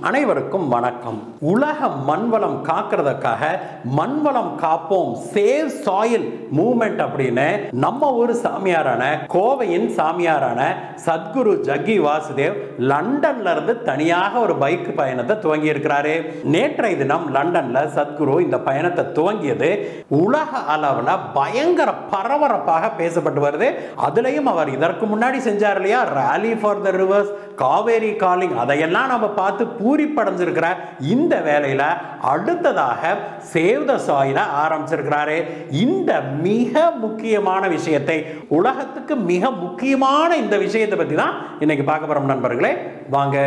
அனைவருக்கும் வணக்கம் உலக மண்வளம் காக்கிறதுக்காக மண்வளம் காப்போம் சேவ் சாயில் மூமெண்ட் அப்படின்னு நம்ம ஊர் சாமியாரான கோவையின் சாமியாரான சத்குரு ஜக்கி வாசுதேவ் லண்டன்ல இருந்து தனியாக ஒரு பைக் பயணத்தை துவங்கி இருக்கிறாரு நேற்றைய தினம் லண்டன்ல சத்குரு இந்த பயணத்தை துவங்கியது உலக அளவில் பயங்கர பரபரப்பாக பேசப்பட்டு வருது அதுலயும் அவர் இதற்கு முன்னாடி செஞ்சார் இல்லையா rally for the rivers Cauvery calling அதையெல்லாம் நம்ம பார்த்து பூரிப்படைஞ்சிருக்கிற இந்த வேலையில அடுத்ததாக சேவ் த சாயில ஆரம்பிச்சிருக்கிறாரு இந்த மிக முக்கியமான விஷயத்தை உலகத்துக்கு மிக முக்கியமான இந்த விஷயத்தை பத்தி தான் இன்னைக்கு பார்க்க போறோம் நண்பர்களே வாங்க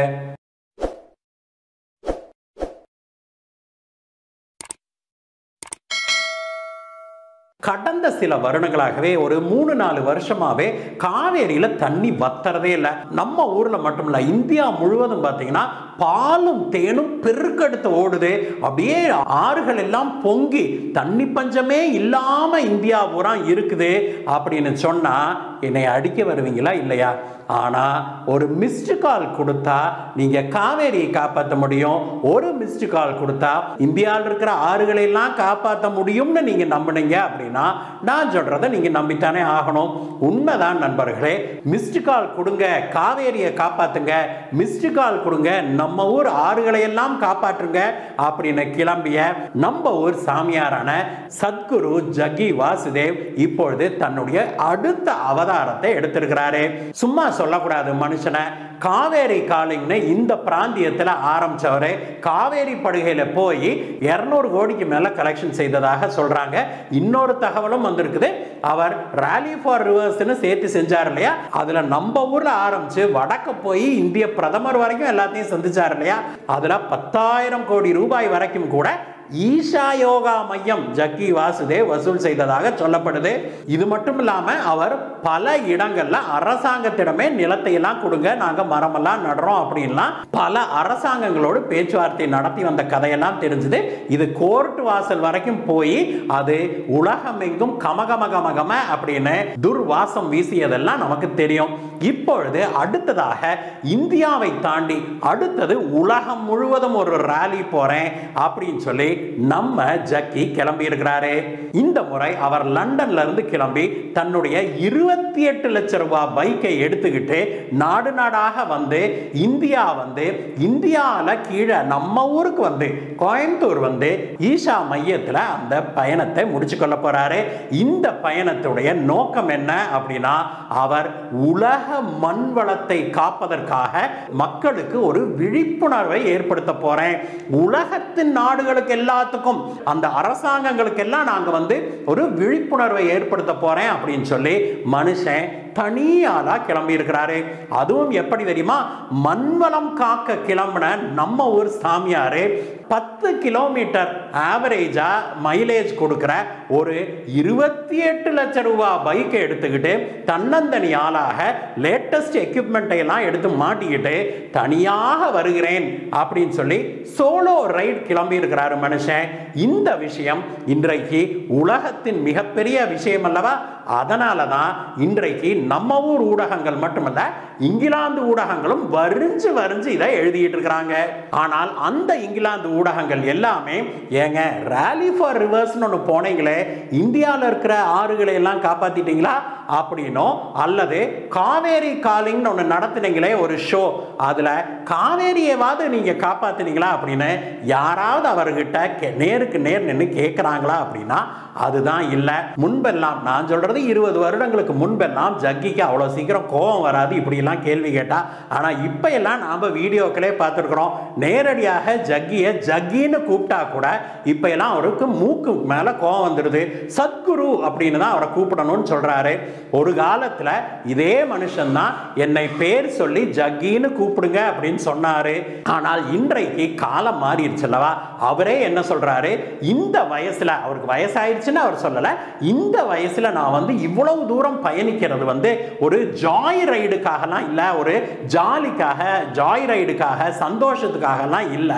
கடந்த சில வருடங்களாகவே ஒரு மூணு நாலு வருஷமாவே காவேரியில தண்ணி வத்துறதே இல்லை நம்ம ஊர்ல மட்டும் இல்ல இந்தியா முழுவதும் பார்த்தீங்கன்னா பாலும் தேனும் பெருக்கெடுத்து ஓடுது அப்படியே ஆறுகள் எல்லாம் பொங்கி தண்ணி பஞ்சமே இல்லாம இந்தியா பூரா இருக்குது அப்படின்னு சொன்னா என்னை அடிக்க வருவீங்களா இல்லையா ஆனா ஒரு மிஸ்டு கால் கொடுத்தா நீங்க காவேரியை காப்பாற்ற முடியும் ஒரு மிஸ்டு கால் கொடுத்தா இந்தியாவில் இருக்கிற ஆறுகளை எல்லாம் காப்பாற்ற முடியும்னு நீங்க நம்புனீங்க அப்படின்னா நான் சொல்றதை நீங்க நம்பித்தானே ஆகணும் உண்மைதான் நண்பர்களே மிஸ்டு கால் கொடுங்க காவேரியை காப்பாத்துங்க மிஸ்டு கால் கொடுங்க நம்ம ஊர் ஆறுகளை எல்லாம் காப்பாற்றுங்க அப்படின்னு கிளம்பிய நம்ம ஊர் சாமியாரான சத்குரு ஜக்கி வாசுதேவ் இப்பொழுது தன்னுடைய அடுத்த அவதாரத்தை எடுத்திருக்கிறாரு சும்மா சொல்லக்கூடாது மனுஷனை காவேரி காலிங்னு இந்த பிராந்தியத்தில் ஆரம்பிச்சவர் காவேரி படுகையில் போய் இரநூறு கோடிக்கு மேலே கலெக்ஷன் செய்ததாக சொல்றாங்க இன்னொரு தகவலும் வந்திருக்குது அவர் ரேலி ஃபார் ரிவர்ஸ்னு சேர்த்து செஞ்சார் இல்லையா அதுல நம்ம ஊர்ல ஆரம்பிச்சு வடக்க போய் இந்திய பிரதமர் வரைக்கும் எல்லாத்தையும் சந்திச்சார் இல்லையா அதுல பத்தாயிரம் கோடி ரூபாய் வரைக்கும் கூட ஈஷா யோகா மையம் ஜக்கி வாசுதேவ் வசூல் செய்ததாக சொல்லப்படுது இது மட்டும் இல்லாம அவர் பல இடங்கள்ல அரசாங்கத்திடமே நிலத்தை எல்லாம் கொடுங்க நாங்க மரமெல்லாம் நடுறோம் அப்படின்லாம் பல அரசாங்கங்களோடு பேச்சுவார்த்தை நடத்தி வந்த கதையெல்லாம் தெரிஞ்சது இது கோர்ட் வாசல் வரைக்கும் போய் அது உலகமெங்கும் கமகமகமகம அப்படின்னு துர்வாசம் வீசியதெல்லாம் நமக்கு தெரியும் இப்பொழுது அடுத்ததாக இந்தியாவை தாண்டி அடுத்தது உலகம் முழுவதும் ஒரு ரேலி போறேன் அப்படின்னு சொல்லி நம்ம ஜக்கி கிளம்பி இருக்கிறாரு இந்த முறை அவர் லண்டன்ல இருந்து கிளம்பி தன்னுடைய இருபத்தி எட்டு லட்சம் ரூபாய் பைக்கை எடுத்துக்கிட்டு நாடு நாடாக வந்து இந்தியா வந்து இந்தியாவில் கீழே நம்ம ஊருக்கு வந்து கோயம்புத்தூர் வந்து ஈஷா மையத்தில் அந்த பயணத்தை முடிச்சு கொள்ள போறாரு இந்த பயணத்துடைய நோக்கம் என்ன அப்படின்னா அவர் உலக மண் வளத்தை காப்பதற்காக மக்களுக்கு ஒரு விழிப்புணர்வை ஏற்படுத்த போறேன் உலகத்தின் நாடுகளுக்கு எல்லாத்துக்கும் அந்த அரசாங்கங்களுக்கு எல்லாம் நாங்க வந்து ஒரு விழிப்புணர்வை ஏற்படுத்த போறேன் அப்படின்னு சொல்லி மனுஷன் தனியாளா கிளம்பி இருக்கிறாரு அதுவும் எப்படி தெரியுமா மண்வளம் காக்க கிளம்பின நம்ம ஊர் சாமியாரு பத்து கிலோமீட்டர் ஆவரேஜா மைலேஜ் கொடுக்கிற ஒரு இருபத்தி எட்டு லட்சம் ரூபாய் பைக்கை எடுத்துக்கிட்டு தன்னந்தனி ஆளாக லேட்டஸ்ட் எக்யூப்மெண்ட்டை எல்லாம் எடுத்து மாட்டிக்கிட்டு தனியாக வருகிறேன் அப்படின்னு சொல்லி சோலோ ரைட் கிளம்பி இருக்கிறாரு மனுஷன் இந்த விஷயம் இன்றைக்கு உலகத்தின் மிகப்பெரிய விஷயம் அல்லவா அதனால தான் இன்றைக்கு நம்ம ஊர் ஊடகங்கள் மட்டுமல்ல இங்கிலாந்து ஊடகங்களும் வரிஞ்சு வரிஞ்சு இதை எழுதிட்டு இருக்கிறாங்க ஆனால் அந்த இங்கிலாந்து ஊடகங்கள் எல்லாமே ஏங்க ரேலி ஃபார் ரிவர்ஸ்னு ஒன்று போனீங்களே இந்தியாவில் இருக்கிற ஆறுகளை எல்லாம் காப்பாத்திட்டீங்களா அப்படின்னும் அல்லது காவேரி காலிங்னு ஒன்று நடத்துனீங்களே ஒரு ஷோ அதில் காவேரியவாவது நீங்கள் காப்பாத்துனீங்களா அப்படின்னு யாராவது அவர்கிட்ட கே- நேருக்கு நேர் நின்று கேட்குறாங்களா அப்படின்னா அதுதான் இல்லை முன்பெல்லாம் நான் சொல்றது இருபது வருடங்களுக்கு முன்பெல்லாம் ஜக்கிக்கு அவ்வளோ சீக்கிரம் கோபம் வராது இப்படிலாம் கேள்வி கேட்டா ஆனால் இப்போ எல்லாம் நாம் வீடியோக்களே பார்த்துருக்குறோம் நேரடியாக ஜக்கியை ஜக்கின்னு கூப்பிட்டா கூட இப்போ எல்லாம் அவருக்கு மூக்கு மேலே கோபம் வந்துடுது சத்குரு அப்படின்னு தான் அவரை கூப்பிடணும்னு சொல்றாரு ஒரு காலத்தில் இதே மனுஷன்தான் என்னை பேர் சொல்லி ஜக்கின்னு கூப்பிடுங்க அப்படின்னு சொன்னாரு ஆனால் இன்றைக்கு காலம் மாறிடுச்சு அல்லவா அவரே என்ன சொல்றாரு இந்த வயசுல அவருக்கு வயசாயிருச்சுன்னு அவர் சொல்லல இந்த வயசுல நான் வந்து இவ்வளவு தூரம் பயணிக்கிறது வந்து ஒரு ஜாய் ரைடுக்காகலாம் இல்ல ஒரு ஜாலிக்காக ஜாய் ரைடுக்காக சந்தோஷத்துக்காகலாம் இல்ல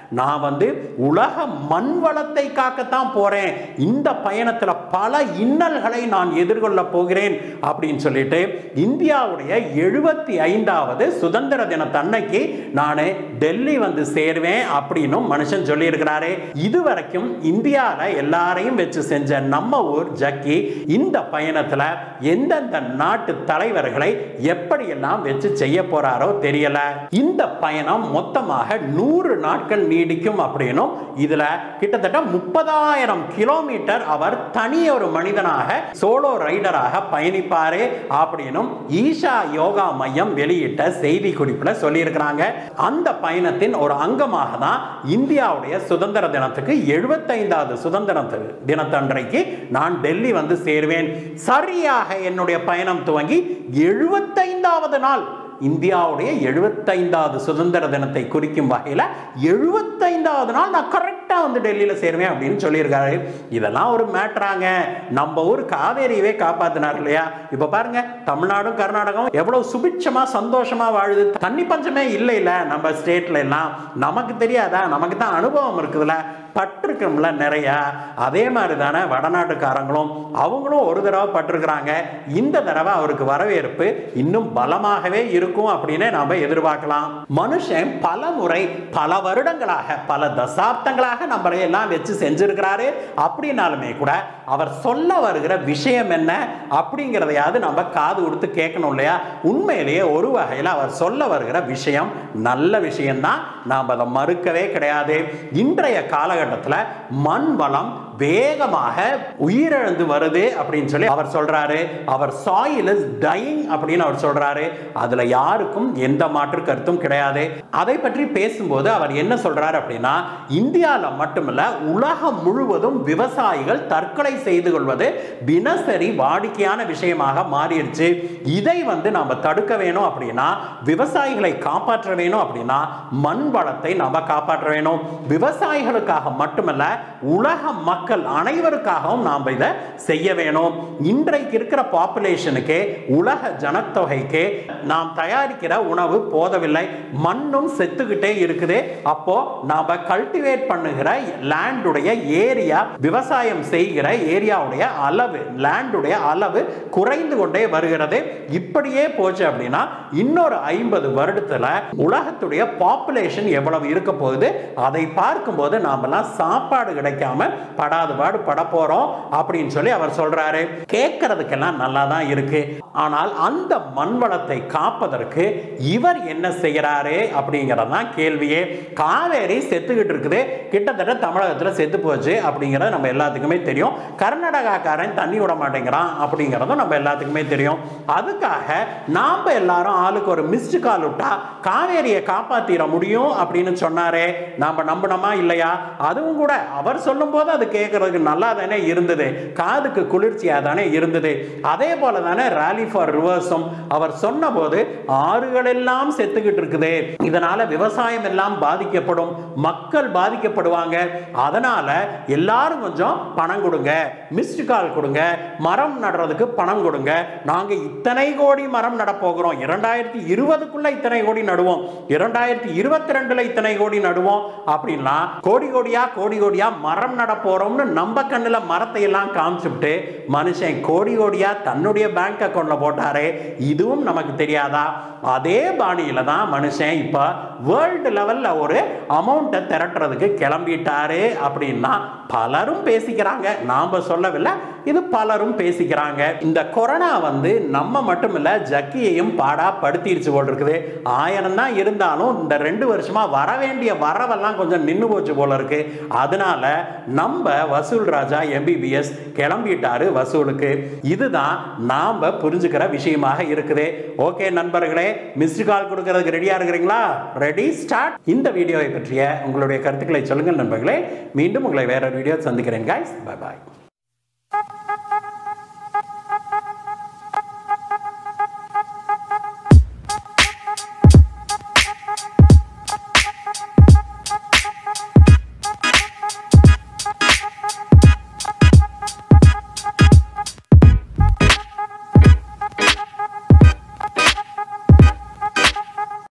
நான் வந்து உலக மண் வளத்தை காக்கத்தான் போறேன் இந்த பயணத்துல பல இன்னல்களை நான் எதிர்கொள்ள போகிறேன் அப்படின்னு சொல்லிட்டு இந்தியாவுடைய எழுபத்தி ஐந்தாவது சுதந்திர தினத்தன்னைக்கு நான் டெல்லி வந்து சேருவேன் அப்படின்னும் மனுஷன் சொல்லியிருக்கிறாரு இதுவரைக்கும் இந்தியாவில் எல்லாரையும் வச்சு செஞ்ச நம்ம ஊர் ஜக்கி இந்த பயணத்துல எந்தெந்த நாட்டு தலைவர்களை எப்படியெல்லாம் வச்சு செய்ய போறாரோ தெரியல இந்த பயணம் மொத்தமாக நூறு நாட்கள் நீடிக்கும் அப்படின்னும் இதுல கிட்டத்தட்ட முப்பதாயிரம் கிலோமீட்டர் அவர் தனி ஒரு மனிதனாக சோலோ ரைடராக பயணிப்பாரு அப்படின்னும் ஈஷா யோகா மையம் வெளியிட்ட செய்தி குறிப்புல சொல்லியிருக்கிறாங்க அந்த பயணத்தின் ஒரு அங்கமாக தான் இந்தியாவுடைய சுதந்திர தினத்துக்கு எழுபத்தைந்தாவது சுதந்திர தினத்தன்றைக்கு நான் டெல்லி வந்து சேருவேன் சரியாக என்னுடைய பயணம் துவங்கி எழுபத்தைந்தாவது நாள் இந்தியாவுடைய எழுபத்தைந்தாவது சுதந்திர தினத்தை குறிக்கும் வகையில் எழுபத்தைந்தாவது நாள் நான் கரெக்டாக வந்து டெல்லியில் சேருவேன் அப்படின்னு சொல்லியிருக்காரு இதெல்லாம் ஒரு மேட்ராங்க நம்ம ஊர் காவேரியவே காப்பாத்தினார் இல்லையா இப்போ பாருங்க தமிழ்நாடும் கர்நாடகம் எவ்வளவு சுபிட்சமா சந்தோஷமா வாழுது தண்ணி பஞ்சமே இல்லை இல்ல நம்ம ஸ்டேட்ல எல்லாம் நமக்கு தெரியாதா நமக்கு தான் அனுபவம் இருக்குதுல்ல பட்டிருக்கோம்ல நிறையா அதே மாதிரி தானே வடநாட்டுக்காரங்களும் அவங்களும் ஒரு தடவை பட்டிருக்கிறாங்க இந்த தடவை அவருக்கு வரவேற்பு இன்னும் பலமாகவே இருக்கும் அப்படின்னு நாம எதிர்பார்க்கலாம் மனுஷன் பல முறை பல வருடங்களாக பல தசாப்தங்களாக நம்மளை எல்லாம் வச்சு செஞ்சிருக்கிறாரு அப்படின்னாலுமே கூட அவர் சொல்ல வருகிற விஷயம் என்ன அப்படிங்கிறதையாவது நம்ம காது கொடுத்து கேட்கணும் இல்லையா உண்மையிலேயே ஒரு வகையில் அவர் சொல்ல வருகிற விஷயம் நல்ல விஷயம்தான் நாம் அதை மறுக்கவே கிடையாது இன்றைய காலகட்டத்தில் மண் வளம் வேகமாக உயிரிழந்து வருது அப்படின்னு சொல்லி அவர் சொல்றாரு அவர் சாயில் இஸ் டையிங் அப்படின்னு அவர் சொல்றாரு அதுல யாருக்கும் எந்த மாற்று கருத்தும் கிடையாது அதை பற்றி பேசும்போது அவர் என்ன சொல்றாரு அப்படின்னா இந்தியாவில் மட்டுமல்ல உலகம் முழுவதும் விவசாயிகள் தற்கொலை செய்து கொள்வது தினசரி வாடிக்கையான விஷயமாக மாறிடுச்சு இதை வந்து நாம தடுக்க வேணும் அப்படின்னா விவசாயிகளை காப்பாற்ற வேணும் அப்படின்னா மண் வளத்தை நாம காப்பாற்ற வேணும் விவசாயிகளுக்காக மட்டுமல்ல உலக மக்கள் அனைவருக்காகவும் நாம் இதை செய்ய வேணும் இன்றைக்கு இருக்கிற பாப்புலேஷனுக்கு உலக ஜனத்தொகைக்கு நாம் தயாரிக்கிற உணவு போதவில்லை மண்ணும் செத்துக்கிட்டே இருக்குது அப்போ நாம கல்டிவேட் பண்ணுகிற லேண்டுடைய ஏரியா விவசாயம் செய்கிற ஏரியாவுடைய அளவு லேண்டுடைய அளவு குறைந்து கொண்டே வருகிறது இப்படியே போச்சு அப்படின்னா இன்னொரு ஐம்பது வருடத்துல உலகத்துடைய பாப்புலேஷன் எவ்வளவு இருக்க போகுது அதை பார்க்கும்போது நாமெல்லாம் சாப்பாடு கிடைக்காம படாத பாடு பட போறோம் அப்படின்னு சொல்லி அவர் சொல்றாரு கேட்கறதுக்கெல்லாம் நல்லா தான் இருக்கு ஆனால் அந்த மண் வளத்தை காப்பதற்கு இவர் என்ன செய்யறாரு அப்படிங்கிறது தான் கேள்வியே காவேரி செத்துக்கிட்டு இருக்குது கிட்டத்தட்ட தமிழகத்தில் செத்து போச்சு அப்படிங்கிறது நம்ம எல்லாத்துக்குமே தெரியும் கர்நாடகாக்காரன் தண்ணி விட மாட்டேங்கிறான் அப்படிங்கிறதும் நம்ம எல்லாத்துக்குமே தெரியும் அதுக்காக நாம் எல்லாரும் ஆளுக்கு ஒரு மிஸ்டு கால் விட்டா காவேரியை காப்பாத்திர முடியும் அப்படின்னு சொன்னாரே நாம நம்பணுமா இல்லையா அதுவும் கூட அவர் சொல்லும் போது அது கேட்கறதுக்கு நல்லா தானே இருந்தது காதுக்கு குளிர்ச்சியா தானே இருந்தது அதே போல தானே ராலி ஃபார் ரிவர்ஸும் அவர் சொன்ன போது ஆறுகள் எல்லாம் செத்துக்கிட்டு இருக்குது இதனால விவசாயம் எல்லாம் பாதிக்கப்படும் மக்கள் பாதிக்கப்படுவாங்க அதனால எல்லாரும் கொஞ்சம் பணம் கொடுங்க மிஸ்டு கால் கொடுங்க மரம் நடுறதுக்கு பணம் கொடுங்க நாங்க இத்தனை கோடி மரம் நட போகிறோம் இரண்டாயிரத்தி இருபதுக்குள்ள இத்தனை கோடி நடுவோம் இரண்டாயிரத்தி இருபத்தி ரெண்டுல இத்தனை கோடி நடுவோம் அப்படின்னா கோடி கோடியா கோடி கோடியா மரம் நட போறோம்னு நம்ம கண்ணுல மரத்தை எல்லாம் காமிச்சுட்டு மனுஷன் கோடி கோடியா தன்னுடைய பேங்க் அக்கௌண்ட்ல போட்டாரே இதுவும் நமக்கு தெரியாதா அதே பாணியில தான் மனுஷன் இப்ப வேர்ல்டு லெவல்ல ஒரு அமௌண்ட்டை திரட்டுறதுக்கு கிளம்பிட்டாரு அப்படின்னா பலரும் பேசிக்கிறாங்க நாம சொல்லவில்லை இது பலரும் பேசிக்கிறாங்க இந்த கொரோனா வந்து நம்ம மட்டும் இல்ல ஜக்கியையும் பாடா படுத்திருச்சு போல் இருக்குது ஆயிரம் தான் இருந்தாலும் இந்த ரெண்டு வருஷமா வர வேண்டிய வரவெல்லாம் கொஞ்சம் நின்று போச்சு போல இருக்கு அதனால நம்ம வசூல் ராஜா எம்பிபிஎஸ் கிளம்பிட்டாரு வசூலுக்கு இதுதான் நாம புரிஞ்சுக்கிற விஷயமாக இருக்குது ஓகே நண்பர்களே மிஸ்டு கால் கொடுக்கறதுக்கு ரெடியா இருக்கிறீங்களா ரெடி ஸ்டார்ட் இந்த வீடியோவை பற்றிய உங்களுடைய கருத்துக்களை சொல்லுங்கள் நண்பர்களே மீண்டும் உங்களை வேற வீடியோ சந்திக்கிறேன் guys bye பாய்